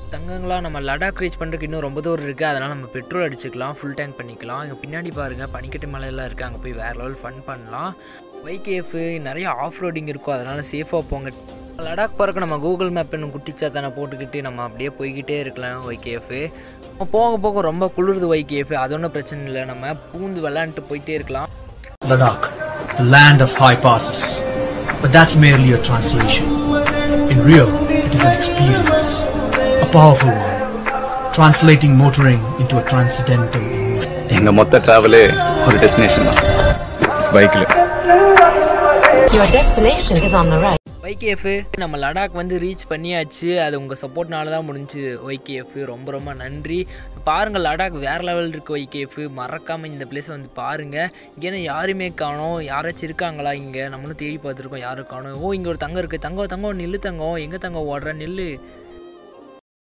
தங்கங்களா நம்ம லடாக் ரீச் பண்ணுறதுக்கு இன்னும் ரொம்ப தூரம் இருக்குது அதனால் நம்ம பெட்ரோல் அடிச்சுக்கலாம் ஃபுல் டேங்க் பண்ணிக்கலாம் இங்கே பின்னாடி பாருங்கள் பனிக்கட்டு மலையெல்லாம் இருக்குது அங்கே போய் வேறு லெவல் ஃபன் பண்ணலாம் பைக்கேஃப் நிறைய ஆஃப் ரோடிங் இருக்கும் அதனால் சேஃபாக போங்க லடாக் போகிறக்கு நம்ம கூகுள் மேப் இன்னும் குட்டிச்சா தானே போட்டுக்கிட்டு நம்ம அப்படியே போய்கிட்டே இருக்கலாம் ஒய்கேஎஃப் போக போக ரொம்ப குளிருது ஒய்கேஎஃப் அது ஒன்றும் பிரச்சனை இல்லை நம்ம பூந்து விளாண்டுட்டு போயிட்டே இருக்கலாம் Ladakh, the land of high passes. But that's merely a translation. In real, it is an experience, a powerful one, translating motoring into a transcendental emotion. எங்க மொத்த டிராவலே ஒரு டெஸ்டினேஷன் தான் பைக்கில் Your destination is on the right. ஒய்கேஎஃப் நம்ம லடாக் வந்து reach பண்ணியாச்சு அது உங்கள் சப்போர்ட்னால தான் முடிஞ்சு ஒய்கேஎஃப் ரொம்ப ரொம்ப நன்றி பாருங்கள் லடாக் வேறு லெவல் இருக்குது ஒய்கேஎஃப் மறக்காமல் இந்த பிளேஸை வந்து பாருங்கள் இங்கேனா யாருமே காணோம் யாராச்சும் இருக்காங்களா இங்கே நம்மளும் தேடி பார்த்துருக்கோம் யாரும் காணோம் ஓ இங்கே ஒரு தங்கம் இருக்குது தங்கம் தங்கம் நில்லு தங்கம் எங்கே தங்கம் ஓடுற நில்லு